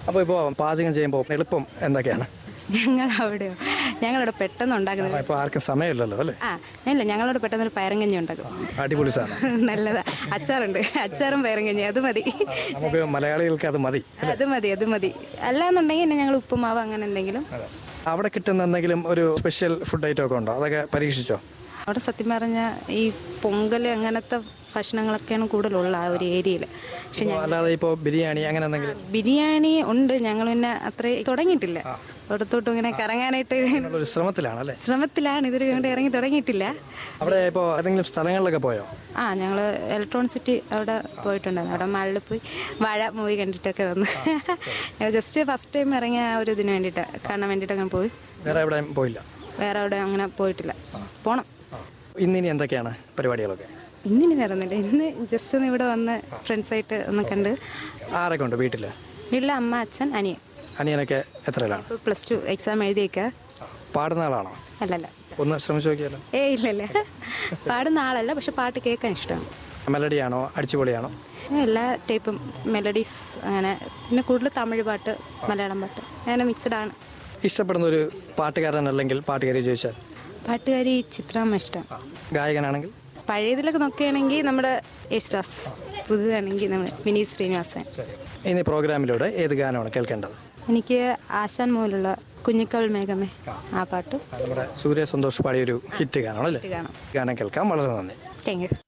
അപ്പോൾ ഇപ്പോൾ പാചകം ചെയ്യുമ്പോൾ എളുപ്പം എന്തൊക്കെയാണ് ഞങ്ങൾ അവിടെയോ ഞങ്ങളിവിടെ പെട്ടെന്ന് ഉണ്ടാക്കുന്നത് ഇപ്പോൾ ആർക്കും സമയമില്ലല്ലോ അല്ലേ ആ ഇല്ല ഞങ്ങളോട് പെട്ടെന്ന് ഒരു പയറങ്കഞ്ഞി ഉണ്ടാക്കും അടിപൊളി സാധനം നല്ലതാ അച്ചാറുണ്ട് അച്ചാറും പയറങ്കഞ്ഞി അത് മതി നമുക്ക് മലയാളികൾക്ക് അത് മതി അത് മതി അത് മതി അല്ലാന്നുണ്ടെങ്കിൽ പിന്നെ ഞങ്ങൾ ഉപ്പുമാവ് അങ്ങനെ എന്തെങ്കിലും അവിടെ കിട്ടുന്ന എന്തെങ്കിലും ഒരു സ്പെഷ്യൽ ഫുഡ് ഐറ്റം ഒക്കെ ഉണ്ടോ അതൊക്കെ പരീക്ഷിച്ചോ അവിടെ സത്യം പറഞ്ഞാൽ ഈ പൊങ്കൽ അങ്ങനത്തെ ഭക്ഷണങ്ങളൊക്കെയാണ് കൂടുതലുള്ള ആ ഒരു ഏരിയയിൽ പക്ഷെ ഇപ്പോൾ അല്ലാതെ ഇപ്പോൾ ബിരിയാണി അങ്ങനെ എന്തെങ്കിലും ബിരിയാണി ഉണ്ട് ഞങ്ങൾ പിന്നെ അത്ര തുടങ്ങിയിട്ടില്ല ഇടത്തോട്ടും ഇങ്ങനെ കറങ്ങാനായിട്ട് ഒരു ശ്രമത്തിലാണ് അല്ലേ ശ്രമത്തിലാണ് ഇതൊരു കൊണ്ട് ഇറങ്ങി തുടങ്ങിയിട്ടില്ല അവിടെ ഇപ്പോൾ ഏതെങ്കിലും സ്ഥലങ്ങളിലൊക്കെ പോയോ ആ ഞങ്ങൾ ഇലക്ട്രോണിസിറ്റി അവിടെ പോയിട്ടുണ്ടായിരുന്നു അവിടെ മാളിൽ പോയി വാഴ മൂവി കണ്ടിട്ടൊക്കെ വന്നു ഞങ്ങൾ ജസ്റ്റ് ഫസ്റ്റ് ടൈം ഇറങ്ങിയ ആ ഒരു ഇതിന് വേണ്ടിയിട്ട് കാണാൻ വേണ്ടിയിട്ട് അങ്ങനെ പോയി വേറെ എവിടെയും പോയില്ല വേറെ അവിടെ അങ്ങനെ പോയിട്ടില്ല പോണം ഇന്നിനി എന്തൊക്കെയാണ് പരിപാടികളൊക്കെ ഇന്നിനി വേറെ ഒന്നുമില്ല ഇന്ന് ജസ്റ്റ് ഒന്ന് ഇവിടെ വന്ന് ഫ്രണ്ട്സായിട്ട് ഒന്ന് കണ്ട് ആരൊക്കെ ഉണ്ട് വീട്ടിൽ വീട്ടിലെ അമ്മ അച്ഛൻ അനിയൻ അനിയനൊക്കെ എത്രയിലാണ് ഇപ്പോൾ പ്ലസ് ടു എക്സാം എഴുതിയേക്ക പാടുന്ന ആളാണോ അല്ലല്ല ഒന്ന് ശ്രമിച്ചു നോക്കിയാലോ ഏ ഇല്ലല്ല പാടുന്ന ആളല്ല പക്ഷെ പാട്ട് കേൾക്കാൻ ഇഷ്ടമാണ് മെലഡിയാണോ അടിച്ചുപൊളിയാണോ എല്ലാ ടൈപ്പും മെലഡീസ് അങ്ങനെ പിന്നെ കൂടുതൽ തമിഴ് പാട്ട് മലയാളം പാട്ട് അങ്ങനെ മിക്സഡ് ആണ് ഇഷ്ടപ്പെടുന്ന ഒരു പാട്ടുകാരൻ അല്ലെങ്കിൽ പാട്ടുകാരി ചോദിച്ചാൽ പാട്ടുകാരി ചിത്രാമ്മ ഇഷ്ടം ഗായകനാണെങ്കിൽ പഴയതിലൊക്കെ നോക്കുകയാണെങ്കിൽ നമ്മുടെ യേശുദാസ് പുതുതാണെങ്കിൽ നമ്മുടെ വിനീത് ശ്രീനിവാസൻ ഇനി പ്രോഗ്രാമിലൂടെ ഏത് ഗാനമാണ് കേൾക്കേണ്ടത് എനിക്ക് ആശാൻ മൂലുള്ള കുഞ്ഞിക്കവൾ മേഘമേ ആ പാട്ട് നമ്മുടെ സൂര്യ സന്തോഷ് പാടിയൊരു ഹിറ്റ് ഗാനമാണ് അല്ലേ കാണാം ഗാനം കേൾക്കാം വളരെ നന്ദി താങ്ക് യു